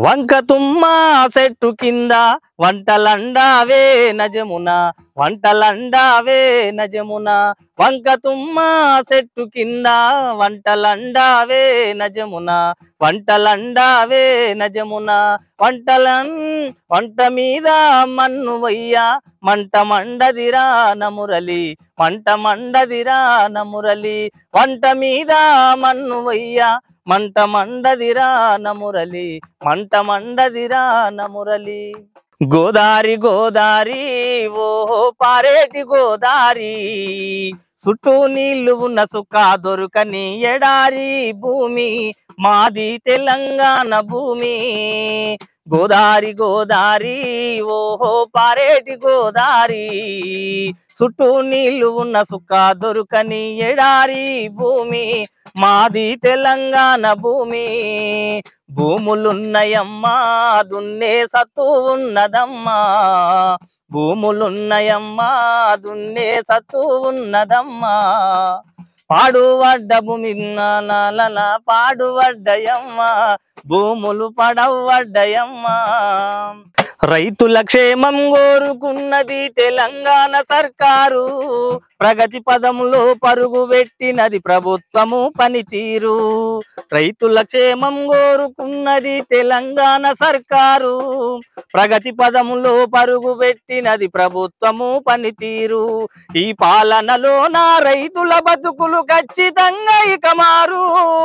వంక తుమ్మ చెట్టు కింద వంటలండావే నజమున వంటలండావే నజమున వంక తుమ్మ చెట్టు కింద వంటలండావే నజమున వంటలండావే నజమున వంటలన్ వంట మీద మన్ను వయ్యా మంట మండదిరా నమురలి మంట మండదిరా నమురలి వంట మీద మన్ను వయ్యా మంట మండదిరా నమురలి మంట మండదిరా నమురలి గోదారి గోదారి ఓహో పారేటి గోదారి చుట్టూ నీళ్లు ఉన్న సుక్క దొరకని ఎడారి భూమి మాది తెలంగాణ భూమి గోదారి గోదారి ఓహో పారేటి గోదారి చుట్టూ నీళ్లు ఉన్న సుక్క దొరకని ఎడారి భూమి మాది తెలంగాణ భూమి భూములున్నయమ్మా దున్నే సత్తు ఉన్నదమ్మా భూములున్నయమ్మా దున్నే సత్తు ఉన్నదమ్మా పాడువడ్డ భూమి నాల పాడువడ్డయమ్మా భూములు పడవడ్డయమ్మా రైతుల క్షేమం కోరుకున్నది తెలంగాణ సర్కారు ప్రగతి పదములో పరుగు పెట్టినది ప్రభుత్వము పనితీరు రైతుల క్షేమం కోరుకున్నది తెలంగాణ సర్కారు ప్రగతి పదములో పరుగు పెట్టినది ప్రభుత్వము పనితీరు ఈ పాలనలో నా రైతుల బతుకులు ఖచ్చితంగా ఇక మారు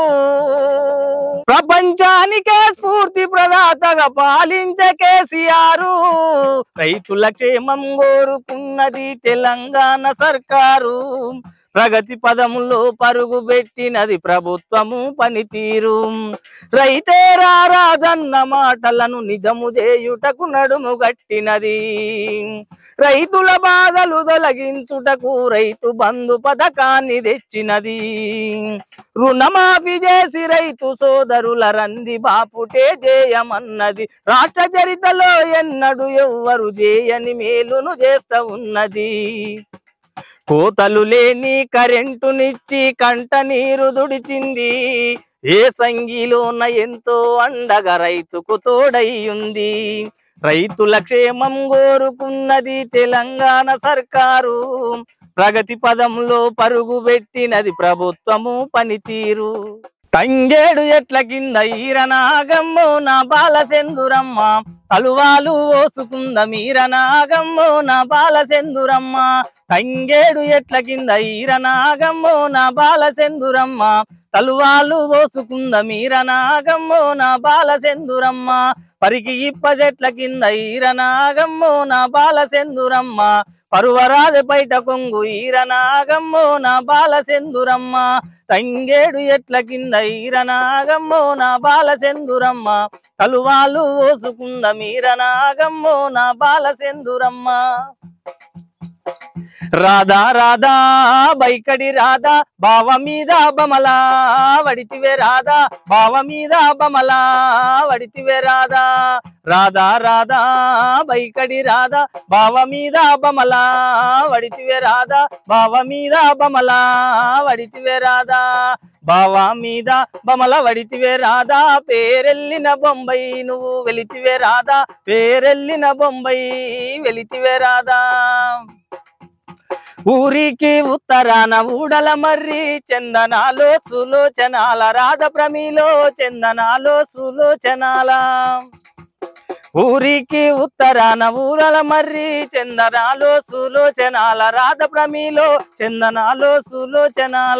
ప్రపంచానికే స్ఫూర్తి ప్రదాతగా పాలించే కేసీఆర్ రైతుల క్షేమం కోరుకున్నది తెలంగాణ సర్కారు ప్రగతి పదములో పరుగు పెట్టినది ప్రభుత్వము పనితీరు రైతే రాజన్న మాటలను నిజము చేయుటకు నడుము గట్టినది రైతుల బాధలు తొలగించుటకు రైతు బంధు పథకాన్ని తెచ్చినది రుణమాఫీ చేసి రైతు సోదరుల రంది బాపుటే చేయమన్నది రాష్ట్ర చరితలో ఎన్నడు ఎవ్వరు చేయని మేలును చేస్తా ఉన్నది కోతలు లేని కరెంటునిచ్చి కంట నీరు దుడిచింది ఏ సంగిలోన ఎంతో అండగా రైతుకు తోడయ్యుంది రైతుల క్షేమం కోరుకున్నది తెలంగాణ సర్కారు ప్రగతి పదంలో పరుగు పెట్టినది ప్రభుత్వము పనితీరు తంగేడు ఎట్ల కింద ఈరనాగమ్మో నా బాలసెందురమ్మ తలువాలు ఓసుకుంద మీరనాగమ్మో నా బాలసెందురమ్మ తంగేడు ఎట్ల కింద ఈరనాగమ్మో నా బాలసెందురమ్మ తలువాలు ఓసుకుంద మీరనాగమ్మో నా బాలసెందురమ్మ పరికి ఇప్ప చెట్ల కింద ఈరనాగమ్మో నా బాలసెందురమ్మ పరువరాజు బయట కొంగు ఈరనాగమ్మో నా బాలసెందురమ్మ తంగేడు ఎట్ల కింద ఈరనాగమ్మో నా బాలసెందురమ్మ కలువాలు ఓసుకుంద మీరనాగమ్మో నా బాలసెందురమ్మ రాధా రాధా బైకడి రాధా బావ మీద బమలా వడితివే రాధా బావ మీద బమలా వడితివే రాధా రాధా రాధా బైకడి రాధా బావ మీద బమలా వడితివే రాధా బావ మీద బమలా వడితివే రాధా బావా మీద బమల వడితివే రాధా పేరెల్లిన బొంబయి నువ్వు వెలితివే రాధా పేరెల్లిన బొంబయి వెలితివే రాధా ఊరికి ఉత్తరాన ఊడల మర్రి చందనాలో సులోచనాల రాధ ప్రమిలో చందనాలో సులోచనాల ఊరికి ఉత్తరాన ఊరల మర్రి చందనాలో సులోచనాల రాధ ప్రమిలో చందనాలో సులోచనాల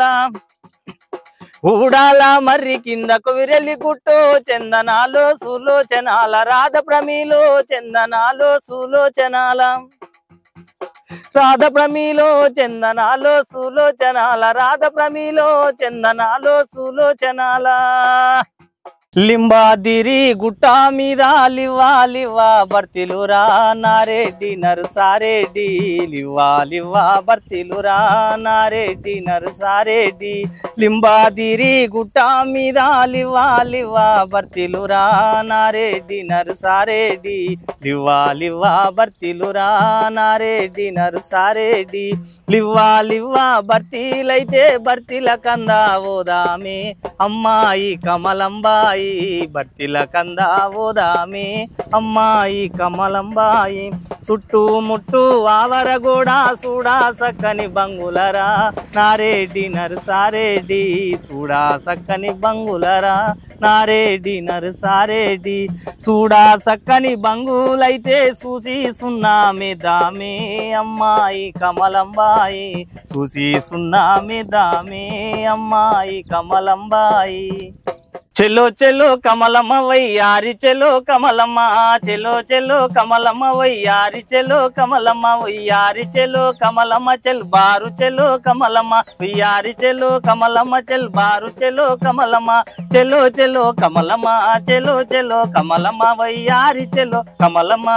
ఊడాల మర్రి కిందకు విరలి గుట్టో చందనాలో సులోచనాల రాధ ప్రమిలో చందనాలో సులోచనాల రాధ ప్రమిలో చందనాలో సులోచనాల రాధ ప్రమిలో చందనాలో సులోచనాల లింబాదిరి గుట్ట మీద లివ్వా లివ్వా బర్తిలు రా నారెడ్డి నరుసారెడ్డి లివ్వా లివ్వా బర్తిలు రా నారెడ్డి నరుసారెడ్డి లింబాదిరి గుట్ట మీద లివ్వా లివ్వా బర్తిలు రా నారెడ్డి నరుసారెడ్డి లివ్వా లివ్వా బర్తిలు రా నారెడ్డి నరుసారెడ్డి లివ్వా లివ్వా బర్తీలైతే బర్తీల కందా ఓదామే అమ్మాయి కమలంబాయి కమలంబాయి బర్తిల కంద ఓదామే అమ్మాయి కమలంబాయి చుట్టూ ముట్టు ఆవరగూడా చూడా సక్కని బంగులరా నారేడి నరసారేడి చూడా సక్కని బంగులరా నారేడి నరసారేడి చూడా సక్కని బంగులైతే చూసి సున్నామే దామే అమ్మాయి కమలంబాయి చూసి సున్నామే దామే అమ్మాయి కమలంబాయి చెల్లో చెల్లో కమలమ్మ వయ్యారి చెల్లో కమలమ్మ చెల్లో చెల్లో కమలమ్మ వయ్యారి చెల్లో కమలమ్మ వయ్యారి చెల్లో కమలమ్మ చెల్ బారు చెల్లో కమలమ్మ వయ్యారి చెల్లో కమలమ్మ చెల్ బారు చెల్లో కమలమ్మ చెల్లో చెల్లో కమలమ్మ చెల్లో చెల్లో కమలమ్మ వయ్యారి చెల్లో కమలమ్మ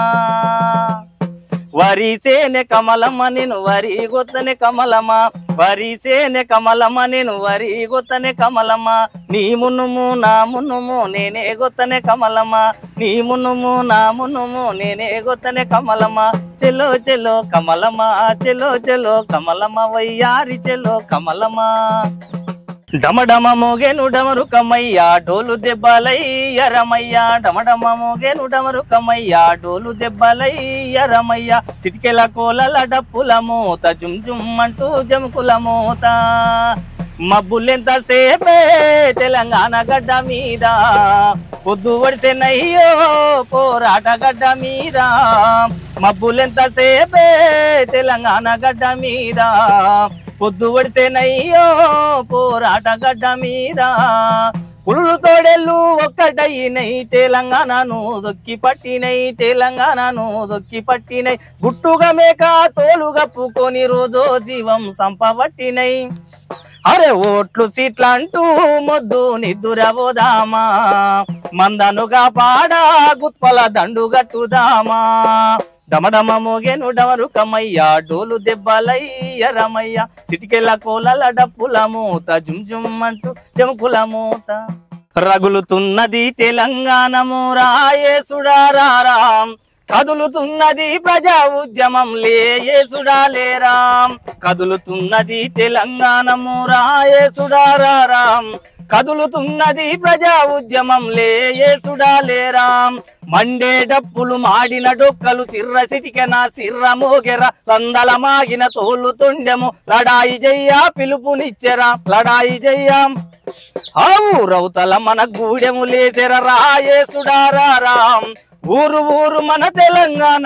వరి సేనె కమలమ్మ నేను వరి గొత్తనే కమలమ్మ వరి సేనె కమలమ్మ నేను వరి గొత్తనే కమలమ్మ నీ మునుము నా మునుము నేనే గొత్తనే కమలమ్మ నీ మునుము నా మునుము నేనే గొత్తనే కమలమ్మ చెలో చెలో కమలమ్మ చెలో చెలో కమలమ్మ వయ్యారి చెలో కమలమ్మ డమడమ మోగేను డమరు కమ్మయ్యా డోలు దెబ్బలయ్యరమయ్యా డమడమ మోగేను డమరు కమ్మయ్యా డోలు దెబ్బలయ్యరమయ్యా సిటికెల కోలల డప్పుల మూత జుమ్ జుమ్ అంటూ జముకుల మూత మబ్బులెంత సేపే తెలంగాణ గడ్డ మీద పొద్దు పడితే నయ్యో పోరాట గడ్డ మీద మబ్బులెంత సేపే తెలంగాణ గడ్డ మీద పొద్దు పడితే నయ్యో పోరాట గడ్డ మీద పులులు తోడెళ్ళు ఒక్కటైనై తెలంగాణను దొక్కి పట్టినై తెలంగాణను దొక్కి పట్టినై గుట్టుగా మేక తోలు కప్పుకొని రోజో జీవం సంపబట్టినై అరే ఓట్లు సీట్లంటూ మొద్దు నిద్దురబోదామా మందనుగా పాడా గుత్పల దండు గట్టుదామా డమడమ మోగెను డమరు కమయ్య డోలు దెబ్బలయ్య రమయ్య సిటికెళ్ళ కోలల డప్పుల మూత జుమ్ జుమ్ అంటూ జముకుల మూత రగులుతున్నది తెలంగాణము రాయేసుడారాం కదులుతున్నది ప్రజా ఉద్యమం లేయేసుడా లేరాం కదులుతున్నది తెలంగాణము రాయేసుడారాం కదులుతున్నది ప్రజా ఉద్యమం లేయేసుడా లేరాం మండే డప్పులు మాడిన డొక్కలు సిర్ర సిటికెన సిర్ర మోగెర సందల మాగిన తోలు తొండెము లడాయి జయ్యా పిలుపునిచ్చెరా లడాయి జయ్యాం ఆవు రౌతల మన గూడెము లేచెర రాయేసుడారాం ఊరు ఊరు మన తెలంగాణ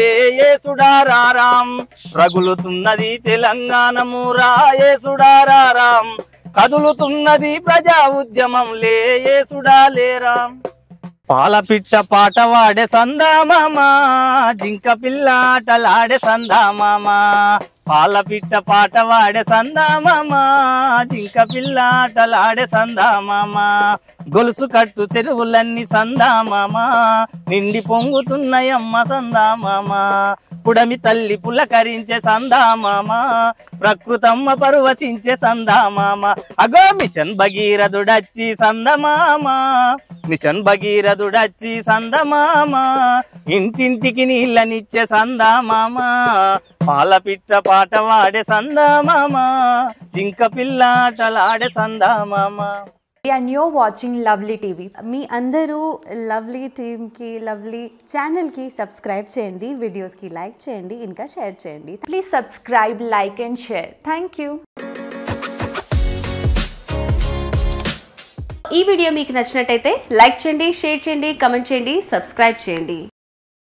కైలేయేసుడారాం రగులుతున్నది తెలంగాణము రాయేసుడారాం కదులుతున్నది ప్రజా ఉద్యమం లేయేసుడా లేరాం పాలపిట్ట పాట వాడే సందామామా జింక పిల్ల ఆటలాడే సందామామా పాలపిట్ట పాట వాడే సందామామా జింక పిల్ల ఆటలాడే సందామామా గొలుసు కట్టు చెరువులన్నీ సందామామా నిండి పొంగుతున్నాయమ్మ సందామామా పుడమి తల్లి పులకరించే సందామామా ప్రకృతమ్మ పరువశించే సందామామ అగో మిషన్ భగీరథుడచ్చి సందమామా మిషన్ భగీరథుడచ్చి సందమామ ఇంటింటికి నీళ్ళనిచ్చే సందామామ పాలపిట్ట పాట వాడే సందామామ జింక పిల్లాటలాడే సందామామ and you're watching Lovely TV. మీ అందరూ లవ్లీ టీమ్కి లవ్లీ ఛానల్కి సబ్స్క్రైబ్ చేయండి వీడియోస్కి లైక్ చేయండి ఇంకా షేర్ చేయండి Please subscribe, like, and share. Thank you. ఈ వీడియో మీకు నచ్చినట్టయితే లైక్ చేయండి షేర్ చేయండి కమెంట్ చేయండి సబ్స్క్రైబ్ చేయండి